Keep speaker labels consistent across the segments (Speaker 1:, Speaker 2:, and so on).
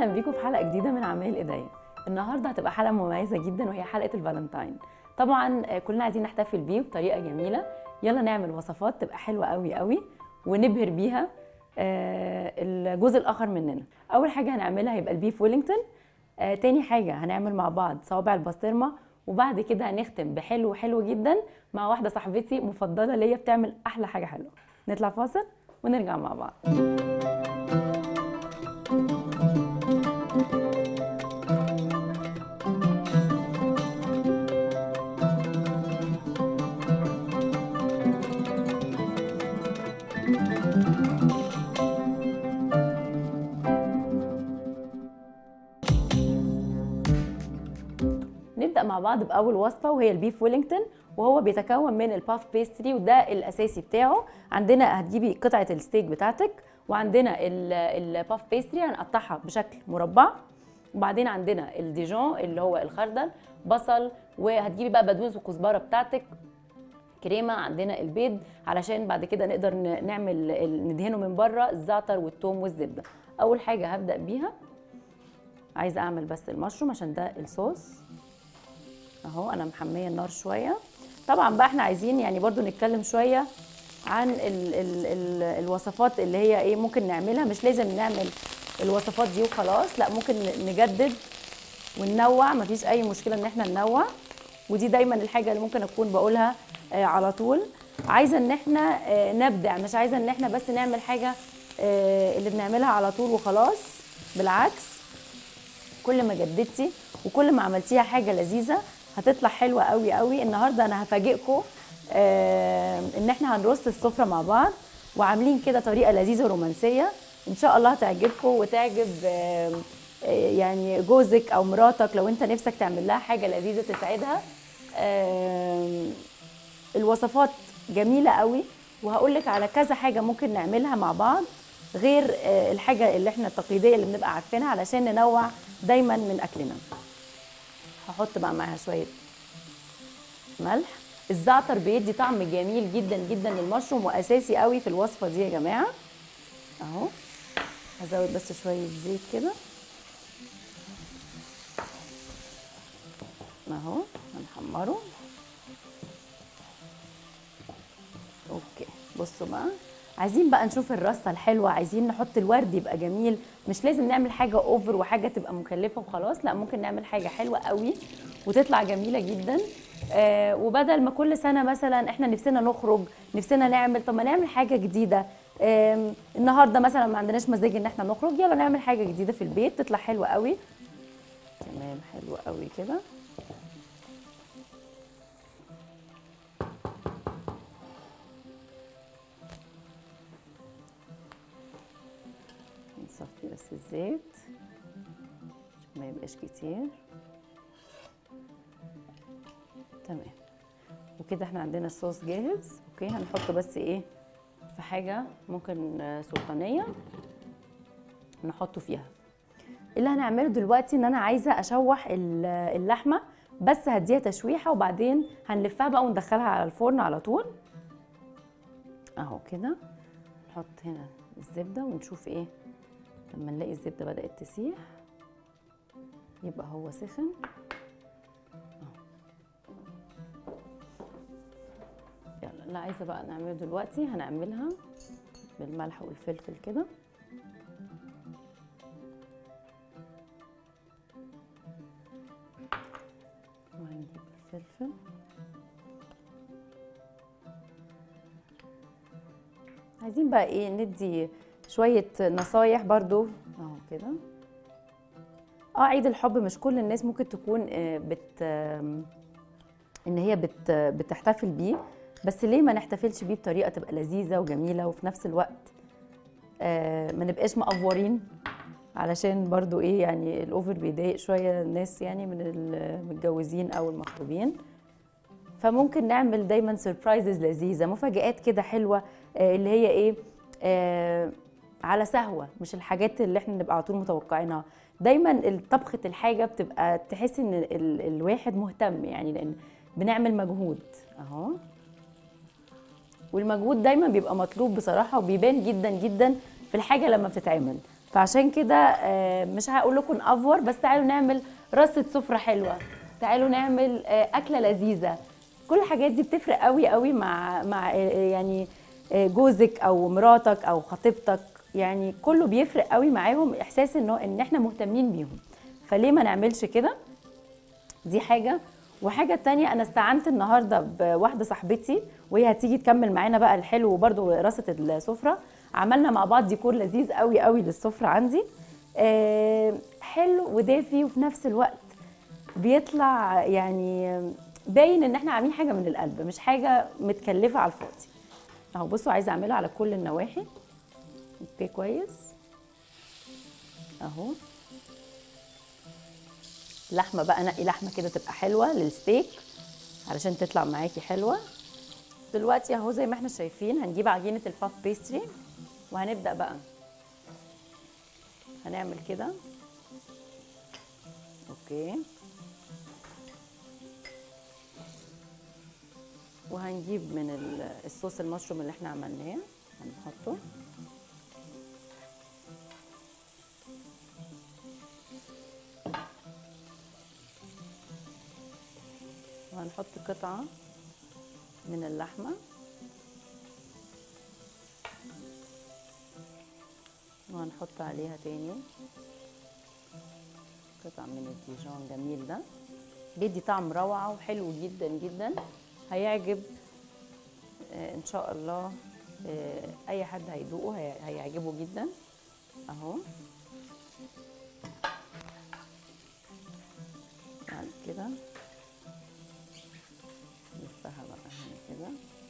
Speaker 1: اهلا بيكم في حلقه جديده من اعمال ايديا النهارده هتبقى حلقه مميزه جدا وهي حلقه الفالنتاين طبعا آه، كلنا عايزين نحتفل بيه بطريقه جميله يلا نعمل وصفات تبقى حلوه قوي قوي ونبهر بيها آه، الجزء الاخر مننا اول حاجه هنعملها هيبقى البيف ويلينغتون آه، تاني حاجه هنعمل مع بعض صوابع البسطرمه وبعد كده هنختم بحلو حلو جدا مع واحده صاحبتي مفضله ليا بتعمل احلى حاجه حلوه نطلع فاصل ونرجع مع بعض نبدا مع بعض باول وصفه وهي البيف ويلينغتون وهو بيتكون من الباف بيستري وده الاساسي بتاعه عندنا هتجيبي قطعه الستيك بتاعتك وعندنا ال- الباف بيستري هنقطعها بشكل مربع وبعدين عندنا الديجون اللي هو الخردل بصل وهتجيبي بقى بقدونس وكزبره بتاعتك كريمه عندنا البيض علشان بعد كده نقدر ن- نعمل ال- ندهنه من بره الزعتر والثوم والزبده اول حاجه هبدا بيها عايزه اعمل بس المشروم عشان ده الصوص اهو انا محميه النار شويه طبعا بقى احنا عايزين يعني برضو نتكلم شويه عن ال ال ال الوصفات اللي هي ايه ممكن نعملها مش لازم نعمل الوصفات دي وخلاص لا ممكن نجدد وننوع مفيش اي مشكله ان احنا ننوع ودي دايما الحاجه اللي ممكن اكون بقولها آه على طول عايزه ان احنا آه نبدع مش عايزه ان احنا بس نعمل حاجه آه اللي بنعملها على طول وخلاص بالعكس كل ما جددتي وكل ما عملتيها حاجه لذيذه هتطلع حلوه قوي قوي النهارده انا هفاجئكم آه ان احنا هنرص السفره مع بعض وعاملين كده طريقه لذيذه ورومانسيه ان شاء الله هتعجبكم وتعجب آه آه، يعني جوزك او مراتك لو انت نفسك تعمل لها حاجه لذيذه تسعدها آه الوصفات جميله قوي وهقول لك على كذا حاجه ممكن نعملها مع بعض غير آه، الحاجه اللي احنا التقليديه اللي بنبقى عارفينها علشان ننوع دايما من اكلنا هحط بقى معاها شويه ملح الزعتر بيدي طعم جميل جدا جدا للمشروم واساسي قوي في الوصفه دي يا جماعه اهو هزود بس شويه زيت كده اهو هنحمره اوكي بصوا بقى عايزين بقى نشوف الرصه الحلوه عايزين نحط الورد يبقى جميل مش لازم نعمل حاجه اوفر وحاجه تبقى مكلفه وخلاص لا ممكن نعمل حاجه حلوه قوي وتطلع جميله جدا آه وبدل ما كل سنه مثلا احنا نفسنا نخرج نفسنا نعمل طب ما نعمل حاجه جديده آم، النهارده مثلا ما عندناش مزاج ان احنا نخرج يلا نعمل حاجه جديده في البيت تطلع حلوه قوي تمام حلوه قوي كده نصفي بس الزيت عشان ما يبقاش كتير تمام وكده احنا عندنا الصوص جاهز اوكي هنحطه بس ايه في حاجه ممكن آه، سلطانيه نحطه فيها اللي هنعمله دلوقتي ان انا عايزه اشوح ال- اللحمه بس هديها تشويحه وبعدين هنلفها بقى وندخلها على الفرن على طول اهو كده نحط هنا الزبده ونشوف ايه لما نلاقي الزبده بدات تسيح يبقى هو سخن أهو. يلا اللي عايزه بقى نعمله دلوقتي هنعملها بالملح والفلفل كده وهنجيب الفلفل عايزين بقى ايه ندي شوية نصايح برضو اهو كده اه عيد الحب مش كل الناس ممكن تكون آه، بت آم، ان هي بت بتحتفل بيه بس ليه ما نحتفلش بيه بطريقة تبقى لذيذة وجميلة وفي نفس الوقت آه، ما نبقاش مقفورين علشان برضو ايه يعني الاوفر بيضايق شوية الناس يعني من المتجوزين او المخطوبين فممكن نعمل دايما سربرايزز لذيذه مفاجآت كده حلوه آه، اللي هي ايه آه على سهوه مش الحاجات اللي احنا نبقى على طول متوقعينها دايما طبخه الحاجه بتبقى تحس ان ال الواحد مهتم يعني لان بنعمل مجهود اهو والمجهود دايما بيبقى مطلوب بصراحه وبيبان جدا جدا في الحاجه لما بتتعمل فعشان كده آه، مش هقول لكم نافور بس تعالوا نعمل رصه سفره حلوه تعالوا نعمل آه، اكله لذيذه كل الحاجات دي بتفرق قوي قوي مع مع آه، يعني آه، جوزك او مراتك او خطيبتك يعني كله بيفرق قوي معاهم احساس انه ان احنا مهتمين بيهم فليه ما نعملش كده دي حاجه وحاجه تانية انا استعنت النهارده بواحده صاحبتي وهي هتيجي تكمل معانا بقى الحلو وبرده رصه السفره عملنا مع بعض ديكور لذيذ قوي قوي للسفره عندي آه، حلو ودافي وفي نفس الوقت بيطلع يعني باين ان احنا عاملين حاجه من القلب مش حاجه متكلفه على الفاضي اهو بصوا عايزه اعملها على كل النواحي اوكي كويس اهو لحمه بقى نقي لحمه كده تبقى حلوه للستيك علشان تطلع معاكي حلوه دلوقتي اهو زي ما احنا شايفين هنجيب عجينه الباف بيستري وهنبدا بقى هنعمل كده اوكي وهنجيب من ال- الصوص المشروم اللي احنا عملناه هنحطه وهنحط قطعة من اللحمة وهنحط عليها تاني قطعة من الديجون جميل ده بيدي طعم روعة وحلو جدا جدا هيعجب آه، ان شاء الله آه، اي حد هيدوقه هي- هيعجبه جدا اهو بعد كده نلفها بقى هنا كده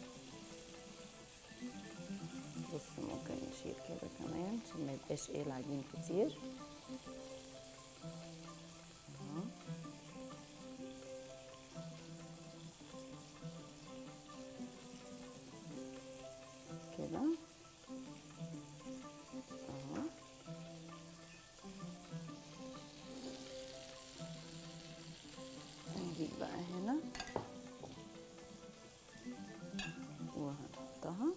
Speaker 1: بص ممكن نشيل كده كمان عشان ما يبقاش ايه العجين كتير اهو كده اهو نجيب بقى هنا وهنحطها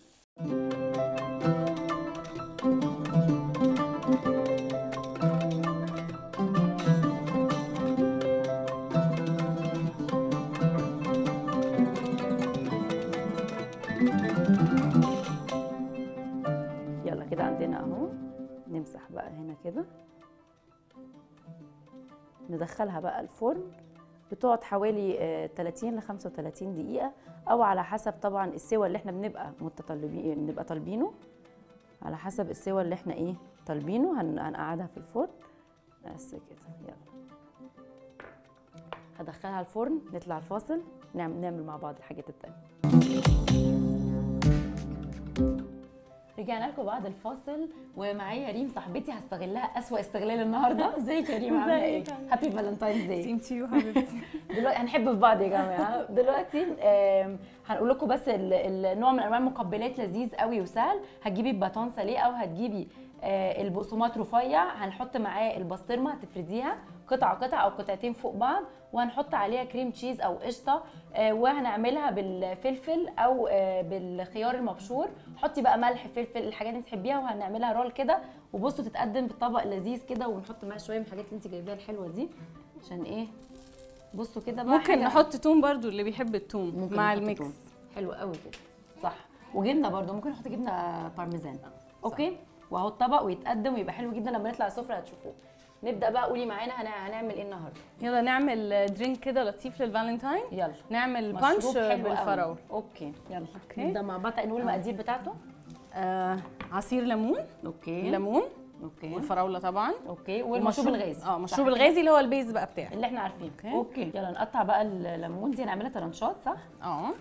Speaker 1: يلا كده عندنا اهو نمسح بقى هنا كده ندخلها بقى الفرن بتقعد حوالي آه، 30 ل 35 دقيقة أو على حسب طبعا السوى اللي احنا بنبقى متطلبين بنبقى طالبينه على حسب السوى اللي احنا ايه طالبينه هن- هنقعدها في الفرن بس كده يلا هدخلها الفرن نطلع الفاصل نعمل نعمل مع بعض الحاجات التانية رجعنا لكم بعد الفاصل ومعايا ريم صاحبتي هستغلها اسوأ استغلال النهارده ازيك يا ريم عامله ايه
Speaker 2: ازيك؟
Speaker 1: هابي فالنتاينز داي
Speaker 2: سيم تو يو حبيبتي
Speaker 1: دلوقتي هنحب في بعض يا جماعه دلوقتي آم، هنقول لكم بس ال- النوع من انواع المقبلات لذيذ قوي وسهل هتجيبي باتون ساليه او هتجيبي آه، البقسماط رفيع هنحط معاه البسطرمه هتفرديها قطعه قطعه او قطعتين فوق بعض وهنحط عليها كريم تشيز او قشطه آه، وهنعملها بالفلفل او آه، بالخيار المبشور حطي بقى ملح فلفل الحاجات اللي تحبيها وهنعملها رول كده وبصوا تتقدم بطبق لذيذ كده ونحط معاه شويه من الحاجات اللي انت جايباها الحلوه دي عشان ايه بصوا كده بقى
Speaker 2: ممكن
Speaker 1: حاجة-
Speaker 2: نحط توم برضو اللي بيحب التوم
Speaker 1: ممكن
Speaker 2: مع
Speaker 1: نحط
Speaker 2: الميكس
Speaker 1: توم. حلو قوي كده صح وجبنه برضو ممكن نحط جبنه بارميزان اوكي وهو الطبق ويتقدم ويبقى حلو جدا لما نطلع السفره هتشوفوه نبدا بقى قولي معانا هن- هنعمل ايه النهارده
Speaker 2: يلا نعمل درينك كده لطيف للفالنتاين
Speaker 1: يلا
Speaker 2: نعمل
Speaker 1: مشروب
Speaker 2: بانش
Speaker 1: حلو قوي.
Speaker 2: بالفراوله
Speaker 1: اوكي يلا
Speaker 2: أوكي.
Speaker 1: نبدا مع بعض نقول المقادير بتاعته
Speaker 2: آه عصير ليمون
Speaker 1: اوكي
Speaker 2: ليمون
Speaker 1: اوكي
Speaker 2: والفراوله طبعا
Speaker 1: اوكي والمشروب الغازي
Speaker 2: اه
Speaker 1: صح
Speaker 2: مشروب
Speaker 1: كده؟
Speaker 2: الغازي اللي هو البيز بقى بتاعي
Speaker 1: اللي احنا عارفينه
Speaker 2: أوكي.
Speaker 1: اوكي يلا نقطع بقى الليمون دي هنعملها ترانشات صح
Speaker 2: اه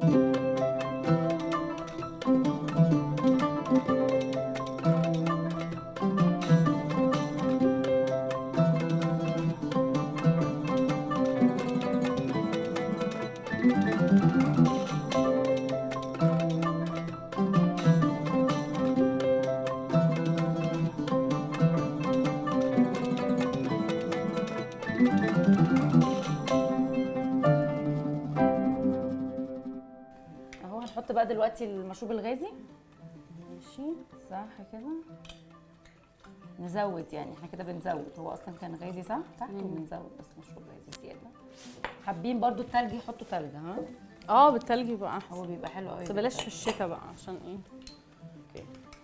Speaker 1: اهو هنحط بقى دلوقتي المشروب الغازي ماشي صح كده نزود يعني احنا كده بنزود هو اصلا كان غازي صح تحت وبنزود بس مشروب غازي زياده حابين برضو التلج يحطوا تلج ها
Speaker 2: اه بالتلج يبقى احسن
Speaker 1: هو بيبقى حلو قوي
Speaker 2: بس بلاش في الشتاء بقى عشان ايه
Speaker 1: اوكي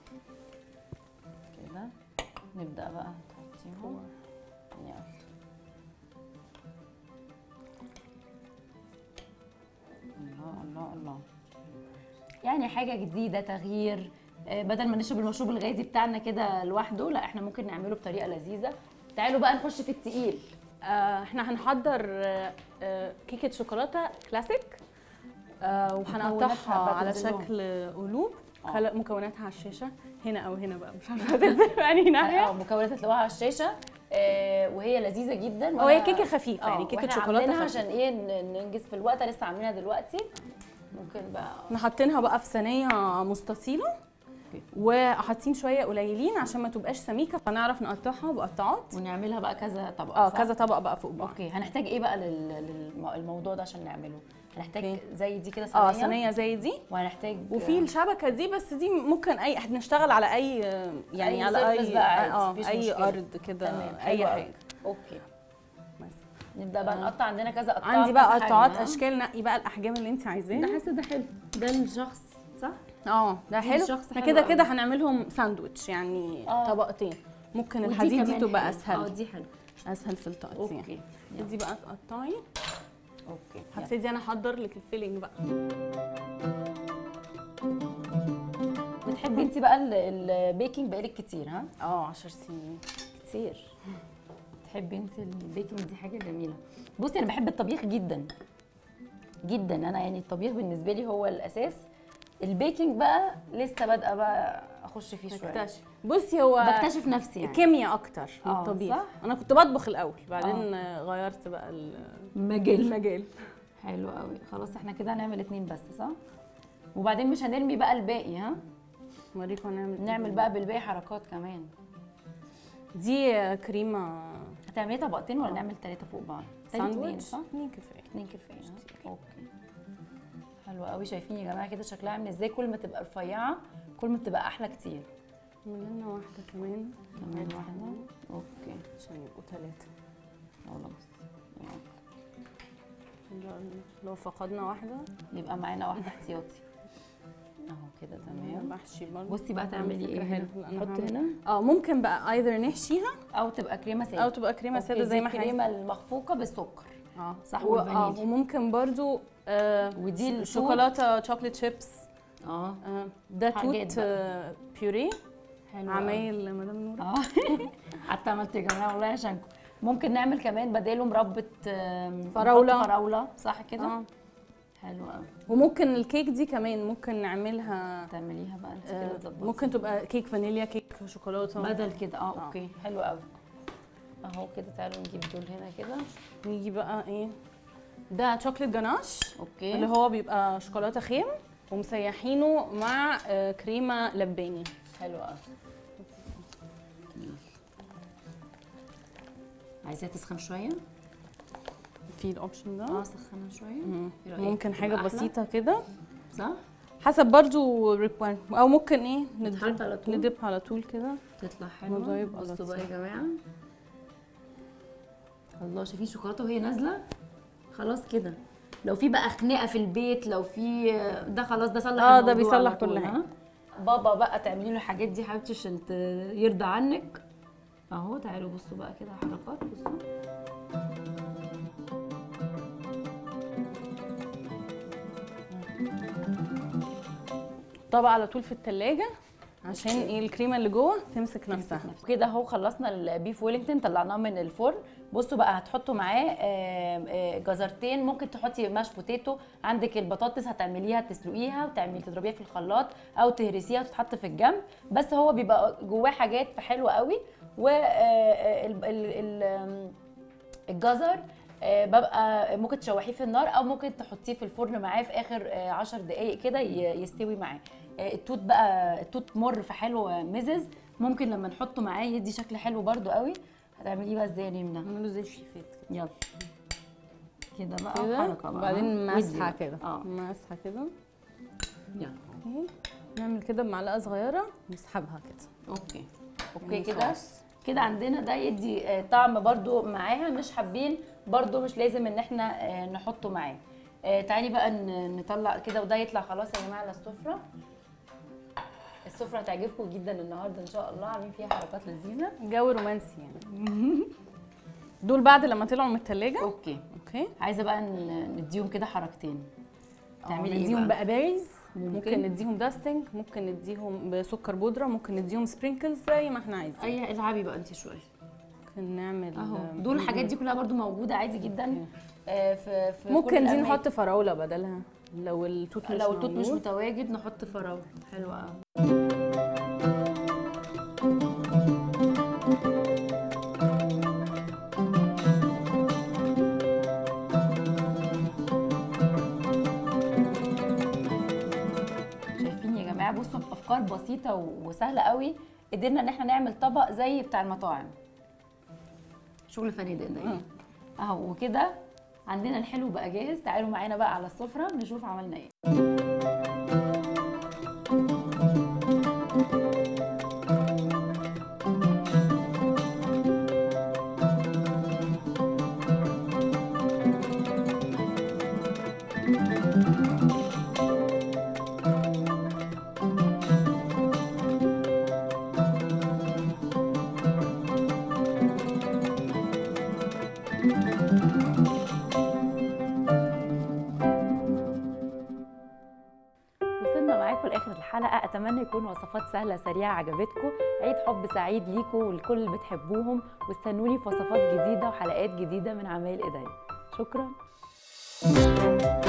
Speaker 1: كده نبدا بقى تحطيهم يلا الله الله الله يعني حاجه جديده تغيير آه، بدل ما نشرب المشروب الغازي بتاعنا كده لوحده لا احنا ممكن نعمله بطريقه لذيذه تعالوا بقى نخش في التقيل
Speaker 2: آه احنا هنحضر آه آه كيكه شوكولاته كلاسيك آه وهنقطعها
Speaker 1: مكوناتها بقى
Speaker 2: على
Speaker 1: تنزل لهم.
Speaker 2: شكل قلوب
Speaker 1: آه.
Speaker 2: خلق مكوناتها على الشاشه هنا او هنا بقى مش عارفه تنزل في انهي
Speaker 1: اه
Speaker 2: ناحيه
Speaker 1: مكونات هتلاقوها على الشاشه آه، وهي لذيذه جدا
Speaker 2: هو هي
Speaker 1: وأنا-
Speaker 2: كيكه خفيفه يعني
Speaker 1: اه
Speaker 2: كيكه
Speaker 1: واحنا
Speaker 2: شوكولاته
Speaker 1: عاملينها
Speaker 2: خفيفه
Speaker 1: عشان ايه ن- ننجز في الوقت لسه عاملينها دلوقتي ممكن بقى
Speaker 2: احنا حاطينها بقى في صينيه مستطيله وحاطين شويه قليلين عشان ما تبقاش سميكه فنعرف نقطعها بقطعات
Speaker 1: ونعملها بقى كذا طبقه
Speaker 2: اه
Speaker 1: صح؟
Speaker 2: كذا طبق بقى فوق بعض
Speaker 1: اوكي هنحتاج ايه بقى للموضوع ده عشان نعمله هنحتاج
Speaker 2: اوكي.
Speaker 1: زي دي كده صينيه
Speaker 2: اه صينيه زي دي
Speaker 1: وهنحتاج
Speaker 2: وفي الشبكه دي بس دي ممكن اي هنشتغل على اي يعني
Speaker 1: أي
Speaker 2: على
Speaker 1: surface
Speaker 2: اي
Speaker 1: بقى عادي،
Speaker 2: اه
Speaker 1: مفيش
Speaker 2: اي
Speaker 1: مشكلة.
Speaker 2: ارض كده
Speaker 1: تمام
Speaker 2: اي
Speaker 1: حلو
Speaker 2: حاجه
Speaker 1: قوي. اوكي
Speaker 2: بس.
Speaker 1: نبدا بقى نقطع عندنا كذا قطعه
Speaker 2: عندي بقى
Speaker 1: كذا حجم،
Speaker 2: قطعات
Speaker 1: ها؟
Speaker 2: اشكال نقي بقى الاحجام اللي انت
Speaker 1: ده
Speaker 2: عايزاها
Speaker 1: حاسه ده حلو ده الشخص صح
Speaker 2: اه ده
Speaker 1: دي
Speaker 2: حلو
Speaker 1: الشخص
Speaker 2: احنا
Speaker 1: حلو
Speaker 2: كده
Speaker 1: قوي.
Speaker 2: كده هنعملهم ساندوتش يعني
Speaker 1: آه.
Speaker 2: طبقتين ممكن
Speaker 1: ودي
Speaker 2: الحديد دي
Speaker 1: كمان
Speaker 2: تبقى
Speaker 1: حلوة. اه
Speaker 2: اسهل
Speaker 1: دي حلو
Speaker 2: اسهل في التقطيع
Speaker 1: اوكي
Speaker 2: دي بقى تقطعي
Speaker 1: اوكي يلا.
Speaker 2: هبتدي انا احضر لك الفيلينج بقى
Speaker 1: بتحبي انت بقى ال- البيكنج بقالك كتير ها
Speaker 2: اه 10 سنين
Speaker 1: كتير تحبي انت البيكنج دي حاجه جميله بصي انا بحب الطبيخ جدا جدا انا يعني الطبيخ بالنسبه لي هو الاساس البيكنج بقى لسه بادئه بقى اخش فيه شويه
Speaker 2: بكتشف بصي هو
Speaker 1: بكتشف نفسي يعني
Speaker 2: كيمياء اكتر من
Speaker 1: آه،
Speaker 2: الطبيخ
Speaker 1: صح؟
Speaker 2: انا كنت بطبخ الاول بعدين آه. غيرت بقى ال-
Speaker 1: مجال
Speaker 2: المجال
Speaker 1: حلو قوي خلاص احنا كده هنعمل اتنين بس صح وبعدين مش هنرمي بقى الباقي ها
Speaker 2: اوريكم نعمل
Speaker 1: نعمل بقى بالباقي حركات كمان
Speaker 2: دي آه، كريمه
Speaker 1: هتعملي طبقتين ولا نعمل ثلاثه فوق بعض تاني اتنين
Speaker 2: ساندوتش
Speaker 1: صح
Speaker 2: اتنين كفايه
Speaker 1: اتنين كفايه ها؟ اوكي حلو قوي شايفين يا جماعه كده شكلها عامل ازاي كل ما تبقى رفيعه كل ما بتبقى احلى كتير
Speaker 2: نعمل لنا واحده كمان
Speaker 1: كمان واحده اوكي
Speaker 2: عشان يبقوا ثلاثه
Speaker 1: خلاص
Speaker 2: لو فقدنا واحده
Speaker 1: يبقى معانا واحده احتياطي اهو كده تمام
Speaker 2: بحشي برضه
Speaker 1: بصي بقى تعملي ايه
Speaker 2: فكرة
Speaker 1: هنا
Speaker 2: حلوة. أنا
Speaker 1: نحط
Speaker 2: هعمل-
Speaker 1: هنا
Speaker 2: اه ممكن بقى ايذر نحشيها
Speaker 1: او تبقى كريمه ساده
Speaker 2: او تبقى كريمه
Speaker 1: أوكي،
Speaker 2: ساده
Speaker 1: دي
Speaker 2: زي ما احنا
Speaker 1: الكريمه المخفوقه بالسكر
Speaker 2: اه
Speaker 1: صح،
Speaker 2: و- اه
Speaker 1: والفانيليا.
Speaker 2: وممكن برضو آه
Speaker 1: ودي التوت.
Speaker 2: شوكولاته شوكليت شيبس
Speaker 1: اه
Speaker 2: آه ده
Speaker 1: حاجات
Speaker 2: توت آه بيوري
Speaker 1: حلو قوي.
Speaker 2: عمايل مدام نور
Speaker 1: اه حتى عملت يا جماعه والله عشانكم ممكن نعمل كمان بداله مربى آم،
Speaker 2: فراولة.
Speaker 1: نحط فراوله صح كده
Speaker 2: اه
Speaker 1: حلو قوي
Speaker 2: وممكن الكيك دي كمان ممكن نعملها
Speaker 1: تعمليها بقى انت
Speaker 2: آه
Speaker 1: كده تظبطي
Speaker 2: ممكن تبقى كيك فانيليا كيك شوكولاته
Speaker 1: بدل كده اه
Speaker 2: آه.
Speaker 1: اوكي حلو قوي اهو كده تعالوا نجيب دول هنا كده
Speaker 2: نيجي بقى ايه ده شوكليت جاناش
Speaker 1: اوكي
Speaker 2: اللي هو بيبقى شوكولاته خام ومسيحينه مع آه كريمه لباني
Speaker 1: حلو قوي عايزاها تسخن شويه
Speaker 2: في الاوبشن ده
Speaker 1: اه سخنها شويه
Speaker 2: مم.
Speaker 1: إيه رأيك؟
Speaker 2: ممكن حاجه
Speaker 1: تبقى أحلى؟
Speaker 2: بسيطه كده
Speaker 1: صح
Speaker 2: حسب برضو requirement. او ممكن ايه
Speaker 1: تتحط على طول؟
Speaker 2: ندب على طول كده
Speaker 1: تطلع
Speaker 2: الموضوع
Speaker 1: حلوه
Speaker 2: يبقى
Speaker 1: بصوا بقى
Speaker 2: لطيف.
Speaker 1: يا جماعه الله شايفين شوكولاته وهي نازله خلاص كده لو في بقى خناقه في البيت لو في ده خلاص ده صلح
Speaker 2: آه، ده
Speaker 1: الموضوع
Speaker 2: بيصلح
Speaker 1: على طول،
Speaker 2: كل
Speaker 1: ها؟
Speaker 2: حاجة.
Speaker 1: بابا بقى تعملي له الحاجات دي حبيبتي عشان ت- يرضى عنك اهو تعالوا بصوا بقى كده حركات بصوا
Speaker 2: طبق على طول في التلاجة عشان ايه الكريمه اللي جوه تمسك نفسها
Speaker 1: كده اهو خلصنا البيف ويلينجتون طلعناه من الفرن بصوا بقى هتحطوا معاه آم، آه، جزرتين ممكن تحطي ماش بوتيتو عندك البطاطس هتعمليها تسلقيها وتعملي تضربيها في الخلاط او تهرسيها وتتحط في الجنب بس هو بيبقى جواه حاجات حلوه قوي و آه، آه، ال- ال- ال- آم، الجزر آه، ببقى ممكن تشوحيه في النار او ممكن تحطيه في الفرن معاه في اخر آه، عشر دقايق كده ي- يستوي معاه آه، التوت بقى التوت مر فحلو آه، مزز ممكن لما نحطه معاه يدي شكل حلو برده قوي هتعمليه بقى ازاي يا ريمنا
Speaker 2: نعمله زي الشيفات
Speaker 1: يلا كده بقى
Speaker 2: كده
Speaker 1: حركه بقى
Speaker 2: وبعدين
Speaker 1: ها؟ ودي
Speaker 2: مسحه
Speaker 1: بقى.
Speaker 2: كده
Speaker 1: اه
Speaker 2: مسحه كده
Speaker 1: يلا
Speaker 2: أهي. نعمل كده بمعلقه صغيره نسحبها كده
Speaker 1: اوكي اوكي
Speaker 2: من
Speaker 1: كده
Speaker 2: الصوص.
Speaker 1: كده عندنا ده يدي آه، طعم برضو معاها مش حابين برضو مش لازم ان احنا آه، نحطه معاه آه، تعالي بقى ن- نطلع كده وده يطلع خلاص يا جماعه على السفره السفره هتعجبكم جدا النهارده ان شاء الله عاملين فيها حركات لذيذه
Speaker 2: جو رومانسي يعني دول بعد لما طلعوا من التلاجة
Speaker 1: اوكي
Speaker 2: اوكي
Speaker 1: عايزه بقى ن- نديهم كده حركتين تعملي ايه
Speaker 2: نديهم
Speaker 1: بقى؟
Speaker 2: بقى بيريز
Speaker 1: ممكن.
Speaker 2: ممكن نديهم داستنج ممكن نديهم بسكر بودره ممكن نديهم سبرينكلز زي ما احنا عايزين
Speaker 1: اي العبي بقى انت شويه
Speaker 2: ممكن نعمل
Speaker 1: اهو
Speaker 2: آه،
Speaker 1: دول الحاجات دي كلها برضو موجوده عادي جدا آه، في في كل
Speaker 2: ممكن دي
Speaker 1: الأماكن.
Speaker 2: نحط فراوله بدلها لو التوت مش
Speaker 1: لو التوت مش
Speaker 2: موجود.
Speaker 1: متواجد نحط فراوله حلوه قوي شايفين يا جماعه بصوا بافكار بسيطه و- وسهله قوي قدرنا ان احنا نعمل طبق زي بتاع المطاعم شغل فنادق ده يعني. اهو وكده عندنا الحلو بقى جاهز تعالوا معانا بقى على السفره نشوف عملنا ايه وصلنا معاكم لاخر الحلقه اتمنى يكون وصفات سهله سريعه عجبتكم عيد حب سعيد ليكم ولكل اللي بتحبوهم واستنوني في وصفات جديده وحلقات جديده من عمايل ايديا شكرا